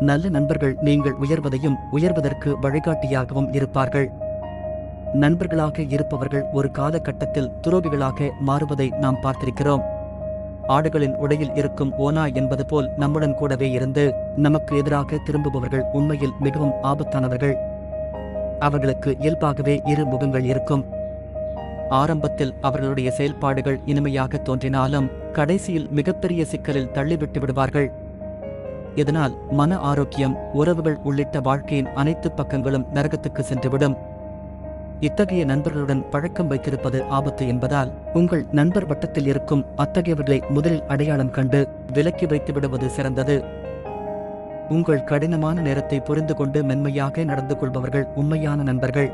நல்ல நண்பர்கள் நீங்கள் உயர்வதையும் உயர்வதற்கு வழிகாட்டியாகவும் இருப்பார்கள் நண்பர்களாக இருப்பவர்கள் ஒரு காலகட்டத்தில் துரோகிகளாக மாறுவதை நாம் பார்த்திருக்கிறோம் ஆடுகளின் உடையில் இருக்கும் ஓனா என்பது போல் நம்முடன் கூடவே இருந்து நமக்கு எதிராக திரும்புபவர்கள் உண்மையில் மிகவும் ஆபத்தானவர்கள் அவர்களுக்கு இயல்பாகவே இரு முகங்கள் இருக்கும் ஆரம்பத்தில் அவர்களுடைய செயல்பாடுகள் இனிமையாக தோன்றினாலும் கடைசியில் மிகப்பெரிய சிக்கலில் தள்ளிவிட்டு விடுவார்கள் இதனால் மன ஆரோக்கியம் உறவுகள் உள்ளிட்ட வாழ்க்கையின் அனைத்து பக்கங்களும் நரகத்துக்கு சென்றுவிடும் இத்தகைய நண்பர்களுடன் பழக்கம் வைத்திருப்பது ஆபத்து என்பதால் உங்கள் நண்பர் வட்டத்தில் இருக்கும் அத்தகையவர்களை முதலில் அடையாளம் கண்டு விலக்கி வைத்து விடுவது சிறந்தது உங்கள் கடினமான நேரத்தை புரிந்து கொண்டு மென்மையாக நடந்து கொள்பவர்கள் உண்மையான நண்பர்கள்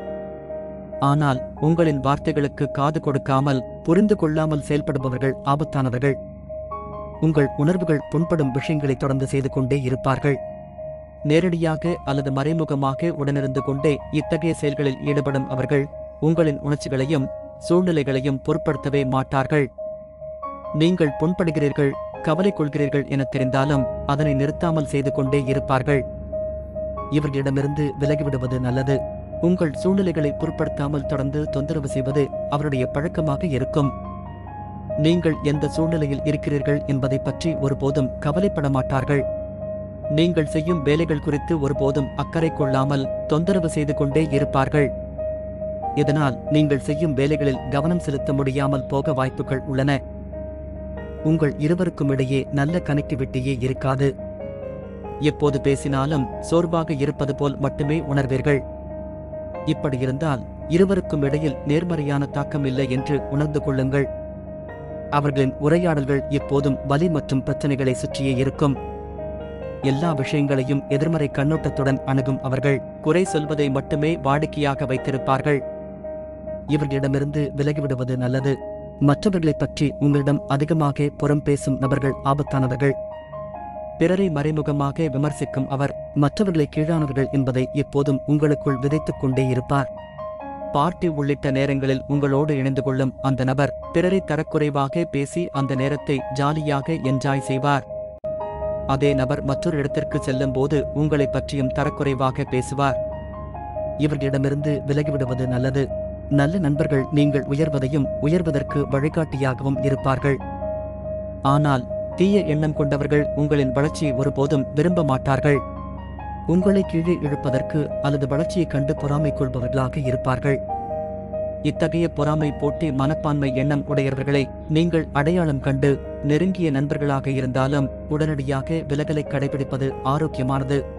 ஆனால் உங்களின் வார்த்தைகளுக்கு காது கொடுக்காமல் புரிந்து கொள்ளாமல் செயல்படுபவர்கள் ஆபத்தானவர்கள் உங்கள் உணர்வுகள் புண்படும் விஷயங்களை தொடர்ந்து செய்து கொண்டே இருப்பார்கள் நேரடியாக அல்லது மறைமுகமாக உடனிருந்து கொண்டே இத்தகைய செயல்களில் ஈடுபடும் அவர்கள் உங்களின் உணர்ச்சிகளையும் சூழ்நிலைகளையும் பொருட்படுத்தவே மாட்டார்கள் நீங்கள் புண்படுகிறீர்கள் கவலை கொள்கிறீர்கள் என தெரிந்தாலும் அதனை நிறுத்தாமல் செய்து கொண்டே இருப்பார்கள் இவர்களிடமிருந்து விலகிவிடுவது நல்லது உங்கள் சூழ்நிலைகளை பொருட்படுத்தாமல் தொடர்ந்து தொந்தரவு செய்வது அவருடைய பழக்கமாக இருக்கும் நீங்கள் எந்த சூழ்நிலையில் இருக்கிறீர்கள் என்பதை பற்றி ஒருபோதும் கவலைப்பட மாட்டார்கள் நீங்கள் செய்யும் வேலைகள் குறித்து ஒருபோதும் அக்கறை கொள்ளாமல் தொந்தரவு செய்து கொண்டே இருப்பார்கள் இதனால் நீங்கள் செய்யும் வேலைகளில் கவனம் செலுத்த முடியாமல் போக வாய்ப்புகள் உள்ளன உங்கள் இருவருக்கும் இடையே நல்ல கனெக்டிவிட்டியே இருக்காது எப்போது பேசினாலும் சோர்வாக இருப்பது போல் மட்டுமே உணர்வீர்கள் இப்படி இருந்தால் இருவருக்கும் இடையில் நேர்மறையான தாக்கம் இல்லை என்று உணர்ந்து கொள்ளுங்கள் அவர்களின் உரையாடல்கள் எப்போதும் வலி மற்றும் பிரச்சனைகளை சுற்றியே இருக்கும் எல்லா விஷயங்களையும் எதிர்மறை கண்ணோட்டத்துடன் அணுகும் அவர்கள் குறை சொல்வதை மட்டுமே வாடிக்கையாக வைத்திருப்பார்கள் இவர்களிடமிருந்து விலகிவிடுவது நல்லது மற்றவர்களைப் பற்றி உங்களிடம் அதிகமாக புறம் பேசும் நபர்கள் ஆபத்தானவர்கள் பிறரை மறைமுகமாக விமர்சிக்கும் அவர் மற்றவர்களை கீழானவர்கள் என்பதை எப்போதும் உங்களுக்குள் விதைத்துக் கொண்டே இருப்பார் பார்ட்டி உள்ளிட்ட நேரங்களில் உங்களோடு இணைந்து கொள்ளும் அந்த நபர் பிறரை தரக்குறைவாக பேசி அந்த நேரத்தை ஜாலியாக என்ஜாய் செய்வார் அதே நபர் மற்றொரு இடத்திற்கு செல்லும் போது உங்களைப் பற்றியும் தரக்குறைவாக பேசுவார் இவர்களிடமிருந்து விலகிவிடுவது நல்லது நல்ல நண்பர்கள் நீங்கள் உயர்வதையும் உயர்வதற்கு வழிகாட்டியாகவும் இருப்பார்கள் ஆனால் தீய எண்ணம் கொண்டவர்கள் உங்களின் வளர்ச்சியை ஒருபோதும் விரும்ப மாட்டார்கள் உங்களை கீழே இழுப்பதற்கு அல்லது வளர்ச்சியைக் கண்டு பொறாமை கொள்பவர்களாக இருப்பார்கள் இத்தகைய பொறாமை போட்டி மனப்பான்மை எண்ணம் உடையவர்களை நீங்கள் அடையாளம் கண்டு நெருங்கிய நண்பர்களாக இருந்தாலும் உடனடியாக விலகலை கடைபிடிப்பது ஆரோக்கியமானது